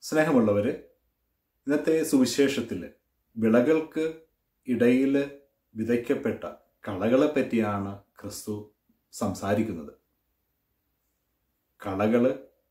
സ്നേഹമുള്ളവര് ഇന്നത്തെ സുവിശേഷത്തിൽ വിളകൾക്ക് ഇടയിൽ വിതയ്ക്കപ്പെട്ട കളകളെ പറ്റിയാണ് ക്രിസ്തു സംസാരിക്കുന്നത് കളകള്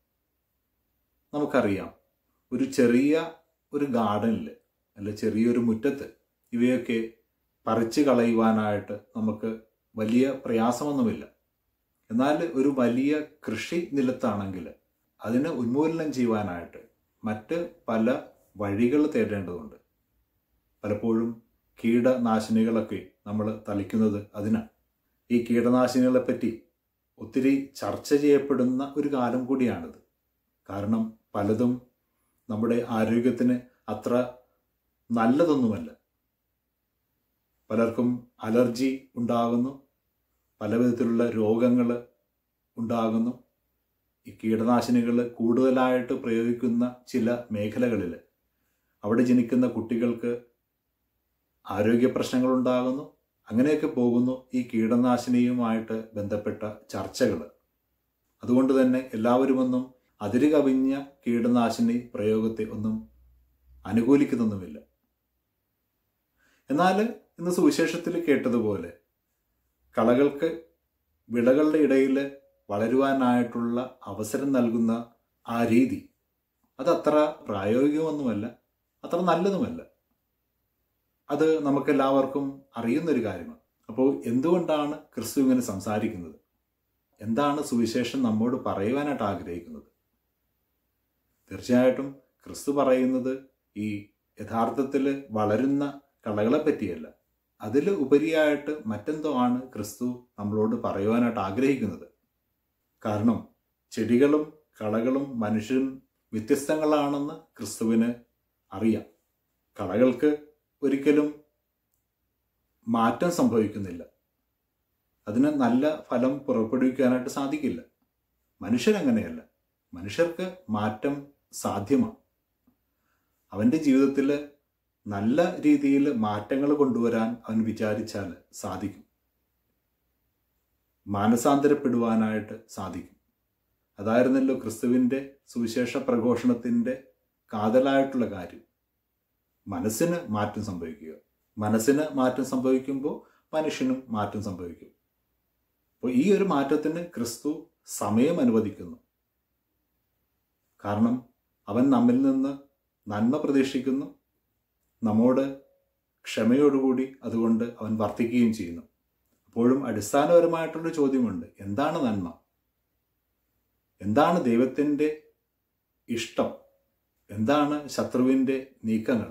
നമുക്കറിയാം ഒരു ചെറിയ ഒരു ഗാർഡനിൽ അല്ല ചെറിയൊരു മുറ്റത്ത് ഇവയൊക്കെ പറിച്ചു കളയുവാനായിട്ട് നമുക്ക് വലിയ പ്രയാസമൊന്നുമില്ല എന്നാൽ ഒരു വലിയ കൃഷി നിലത്താണെങ്കിൽ അതിനെ ഉന്മൂലനം ചെയ്യുവാനായിട്ട് മറ്റ് പല വഴികൾ തേടേണ്ടതുണ്ട് പലപ്പോഴും കീടനാശിനികളൊക്കെ നമ്മൾ തളിക്കുന്നത് അതിനാണ് ഈ കീടനാശിനികളെ പറ്റി ഒത്തിരി ചർച്ച ചെയ്യപ്പെടുന്ന ഒരു കാലം കൂടിയാണിത് കാരണം പലതും നമ്മുടെ ആരോഗ്യത്തിന് അത്ര നല്ലതൊന്നുമല്ല പലർക്കും അലർജി ഉണ്ടാകുന്നു പല വിധത്തിലുള്ള രോഗങ്ങൾ ഉണ്ടാകുന്നു ഈ കീടനാശിനികൾ കൂടുതലായിട്ട് പ്രയോഗിക്കുന്ന ചില മേഖലകളിൽ അവിടെ ജനിക്കുന്ന കുട്ടികൾക്ക് ആരോഗ്യ പ്രശ്നങ്ങൾ ഉണ്ടാകുന്നു അങ്ങനെയൊക്കെ പോകുന്നു ഈ കീടനാശിനിയുമായിട്ട് ബന്ധപ്പെട്ട ചർച്ചകൾ അതുകൊണ്ട് തന്നെ എല്ലാവരുമൊന്നും അതിര് കവിഞ്ഞ കീടനാശിനി പ്രയോഗത്തെ ഒന്നും അനുകൂലിക്കുന്നൊന്നുമില്ല എന്നാൽ ഇന്ന് സുവിശേഷത്തിൽ കേട്ടതുപോലെ കളകൾക്ക് വിളകളുടെ ഇടയിൽ വളരുവാനായിട്ടുള്ള അവസരം നൽകുന്ന ആ രീതി അതത്ര പ്രായോഗികമൊന്നുമല്ല അത്ര നല്ലതുമല്ല അത് നമുക്കെല്ലാവർക്കും അറിയുന്നൊരു കാര്യമാണ് അപ്പോൾ എന്തുകൊണ്ടാണ് ക്രിസ്തു ഇങ്ങനെ സംസാരിക്കുന്നത് എന്താണ് സുവിശേഷം നമ്മോട് പറയുവാനായിട്ട് ആഗ്രഹിക്കുന്നത് തീർച്ചയായിട്ടും ക്രിസ്തു പറയുന്നത് ഈ യഥാർത്ഥത്തിൽ വളരുന്ന കളകളെ പറ്റിയല്ല അതിൽ ഉപരിയായിട്ട് മറ്റെന്തോ ആണ് ക്രിസ്തു നമ്മളോട് പറയുവാനായിട്ട് ആഗ്രഹിക്കുന്നത് കാരണം ചെടികളും കളകളും മനുഷ്യരും വ്യത്യസ്തങ്ങളാണെന്ന് ക്രിസ്തുവിന് അറിയാം കളകൾക്ക് ഒരിക്കലും മാറ്റം സംഭവിക്കുന്നില്ല അതിന് നല്ല ഫലം പുറപ്പെടുവിക്കാനായിട്ട് സാധിക്കില്ല മനുഷ്യരങ്ങനെയല്ല മനുഷ്യർക്ക് മാറ്റം സാധ്യമാണ് അവൻ്റെ ജീവിതത്തിൽ നല്ല രീതിയിൽ മാറ്റങ്ങൾ കൊണ്ടുവരാൻ അവൻ വിചാരിച്ചാൽ സാധിക്കും മാനസാന്തരപ്പെടുവാനായിട്ട് സാധിക്കും അതായിരുന്നല്ലോ ക്രിസ്തുവിൻ്റെ സുവിശേഷ പ്രഘോഷണത്തിൻ്റെ കാതലായിട്ടുള്ള കാര്യം മനസ്സിന് മാറ്റം സംഭവിക്കുക മനസ്സിന് മാറ്റം സംഭവിക്കുമ്പോൾ മനുഷ്യനും മാറ്റം സംഭവിക്കും അപ്പോൾ ഈ ഒരു മാറ്റത്തിന് ക്രിസ്തു സമയം അനുവദിക്കുന്നു കാരണം അവൻ നമ്മിൽ നിന്ന് നന്മ പ്രതീക്ഷിക്കുന്നു നമ്മോട് ക്ഷമയോടുകൂടി അതുകൊണ്ട് അവൻ വർത്തിക്കുകയും ചെയ്യുന്നു അപ്പോഴും അടിസ്ഥാനപരമായിട്ടുള്ള ചോദ്യമുണ്ട് എന്താണ് നന്മ എന്താണ് ദൈവത്തിൻ്റെ ഇഷ്ടം എന്താണ് ശത്രുവിൻ്റെ നീക്കങ്ങൾ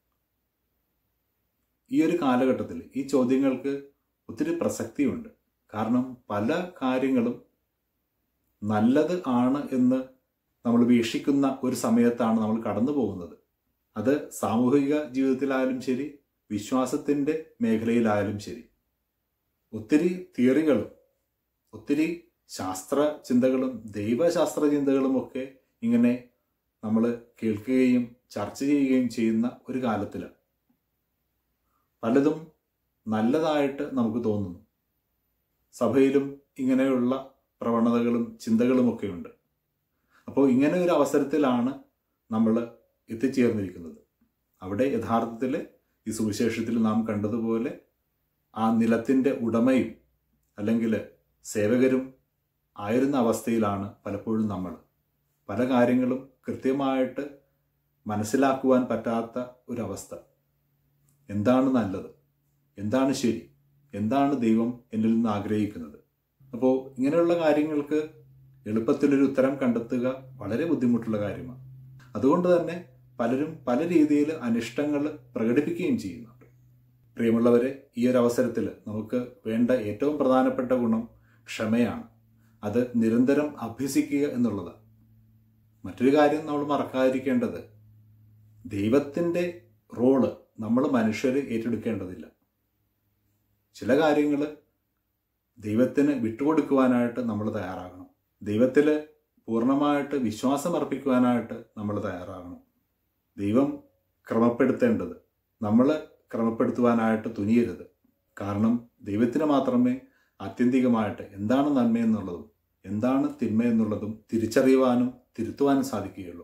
ഈ ഒരു കാലഘട്ടത്തിൽ ഈ ചോദ്യങ്ങൾക്ക് ഒത്തിരി പ്രസക്തിയുണ്ട് കാരണം പല കാര്യങ്ങളും നല്ലത് ആണ് എന്ന് നമ്മൾ വീക്ഷിക്കുന്ന ഒരു സമയത്താണ് നമ്മൾ കടന്നു പോകുന്നത് അത് സാമൂഹിക ജീവിതത്തിലായാലും ശരി വിശ്വാസത്തിൻ്റെ മേഖലയിലായാലും ശരി ഒത്തിരി തിയറികളും ഒത്തിരി ശാസ്ത്ര ചിന്തകളും ദൈവശാസ്ത്ര ചിന്തകളും ഒക്കെ ഇങ്ങനെ നമ്മൾ കേൾക്കുകയും ചർച്ച ചെയ്യുകയും ചെയ്യുന്ന ഒരു കാലത്തിലാണ് പലതും നല്ലതായിട്ട് നമുക്ക് തോന്നുന്നു സഭയിലും ഇങ്ങനെയുള്ള പ്രവണതകളും ചിന്തകളുമൊക്കെ ഉണ്ട് അപ്പോൾ ഇങ്ങനെ ഒരു അവസരത്തിലാണ് നമ്മൾ എത്തിച്ചേർന്നിരിക്കുന്നത് അവിടെ യഥാർത്ഥത്തിൽ ഈ സുവിശേഷത്തിൽ നാം കണ്ടതുപോലെ ആ നിലത്തിൻ്റെ ഉടമയും അല്ലെങ്കിൽ സേവകരും ആയിരുന്ന അവസ്ഥയിലാണ് പലപ്പോഴും നമ്മൾ പല കാര്യങ്ങളും കൃത്യമായിട്ട് മനസ്സിലാക്കുവാൻ പറ്റാത്ത ഒരവസ്ഥ എന്താണ് നല്ലത് എന്താണ് ശരി എന്താണ് ദൈവം എന്നിൽ നിന്ന് ആഗ്രഹിക്കുന്നത് അപ്പോൾ ഇങ്ങനെയുള്ള കാര്യങ്ങൾക്ക് എളുപ്പത്തിലൊരു ഉത്തരം കണ്ടെത്തുക വളരെ ബുദ്ധിമുട്ടുള്ള കാര്യമാണ് അതുകൊണ്ട് തന്നെ പലരും പല രീതിയിൽ അനിഷ്ടങ്ങൾ പ്രകടിപ്പിക്കുകയും ചെയ്യുന്നുണ്ട് പ്രിയമുള്ളവരെ ഈ ഒരു അവസരത്തിൽ നമുക്ക് വേണ്ട ഏറ്റവും പ്രധാനപ്പെട്ട ഗുണം ക്ഷമയാണ് അത് നിരന്തരം അഭ്യസിക്കുക എന്നുള്ളതാണ് മറ്റൊരു കാര്യം നമ്മൾ മറക്കാതിരിക്കേണ്ടത് ദൈവത്തിൻ്റെ റോള് നമ്മൾ മനുഷ്യർ ഏറ്റെടുക്കേണ്ടതില്ല ചില കാര്യങ്ങൾ ദൈവത്തിന് വിട്ടുകൊടുക്കുവാനായിട്ട് നമ്മൾ തയ്യാറാകണം ദൈവത്തിൽ പൂർണ്ണമായിട്ട് വിശ്വാസം അർപ്പിക്കുവാനായിട്ട് നമ്മൾ തയ്യാറാകണം ദൈവം ക്രമപ്പെടുത്തേണ്ടത് നമ്മൾ ക്രമപ്പെടുത്തുവാനായിട്ട് തുനിയരുത് കാരണം ദൈവത്തിന് മാത്രമേ ആത്യന്തികമായിട്ട് എന്താണ് നന്മയെന്നുള്ളതും എന്താണ് തിന്മയെന്നുള്ളതും തിരിച്ചറിയുവാനും തിരുത്തുവാനും സാധിക്കുകയുള്ളൂ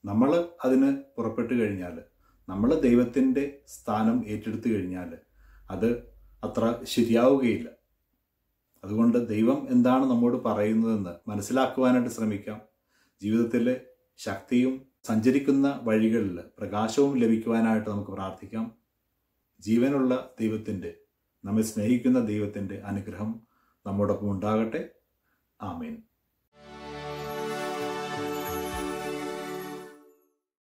നമ്മൾ അതിന് പുറപ്പെട്ടു കഴിഞ്ഞാൽ നമ്മൾ ദൈവത്തിൻ്റെ സ്ഥാനം ഏറ്റെടുത്തു കഴിഞ്ഞാൽ അത് അത്ര ശരിയാവുകയില്ല അതുകൊണ്ട് ദൈവം എന്താണ് നമ്മോട് പറയുന്നതെന്ന് മനസ്സിലാക്കുവാനായിട്ട് ശ്രമിക്കാം ജീവിതത്തിലെ ശക്തിയും സഞ്ചരിക്കുന്ന വഴികളിൽ പ്രകാശവും ലഭിക്കുവാനായിട്ട് നമുക്ക് പ്രാർത്ഥിക്കാം ജീവനുള്ള ദൈവത്തിൻ്റെ നമ്മെ സ്നേഹിക്കുന്ന ദൈവത്തിൻ്റെ അനുഗ്രഹം നമ്മോടൊപ്പം ഉണ്ടാകട്ടെ ആമേൻ